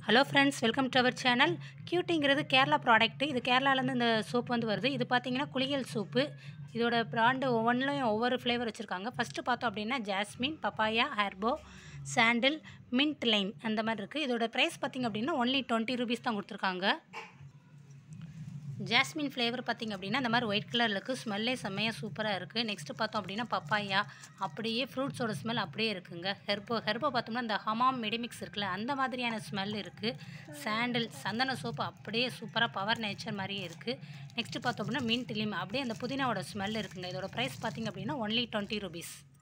hello friends welcome to our channel கியூட்டிங்கிறது Kerala product இது கேரளாலேருந்து இந்த சோப் வந்து வருது இது பார்த்தீங்கன்னா குளியல் சோப்பு இதோட பிராண்டு ஒவ்வொன்றுலையும் ஒவ்வொரு ஃப்ளேவர் வச்சுருக்காங்க ஃபஸ்ட்டு பார்த்தோம் அப்படின்னா ஜாஸ்மின் பப்பாயா ஹெர்போ சாண்டில் மின்ட் லைம் அந்த மாதிரி இருக்குது இதோட ப்ரைஸ் பார்த்திங்க அப்படின்னா ஒன்லி டுவெண்ட்டி ருபீஸ் தான் கொடுத்துருக்காங்க ஜாஸ்மின் ஃப்ளேவர் பார்த்திங்க அப்படின்னா இந்த மாதிரி ஒயிட் கலரில் இருக்குது ஸ்மெல்லே செம்மையாக சூப்பராக இருக்குது நெக்ஸ்ட்டு பார்த்தோம் அப்படின்னா பப்பாயா அப்படியே ஃப்ரூட்ஸோட ஸ்மெல் அப்படியே இருக்குங்க ஹெர்போ ஹெர்போ பார்த்தோம்னா இந்த ஹமாம் மெடிமிக்ஸ் இருக்குல்ல அந்த மாதிரியான ஸ்மெல் இருக்குது சாண்டில் சந்தன சோப்பு அப்படியே சூப்பராக பவர் நேச்சர் மாதிரியே இருக்குது நெக்ஸ்ட்டு பார்த்தோம் அப்படின்னா மின்ட் லிம் அப்படியே அந்த புதினாவோட ஸ்மெல் இருக்குங்க இதோட ப்ரைஸ் பார்த்திங்க அப்படின்னா ஒன்லி டுவெண்ட்டி ருபீஸ்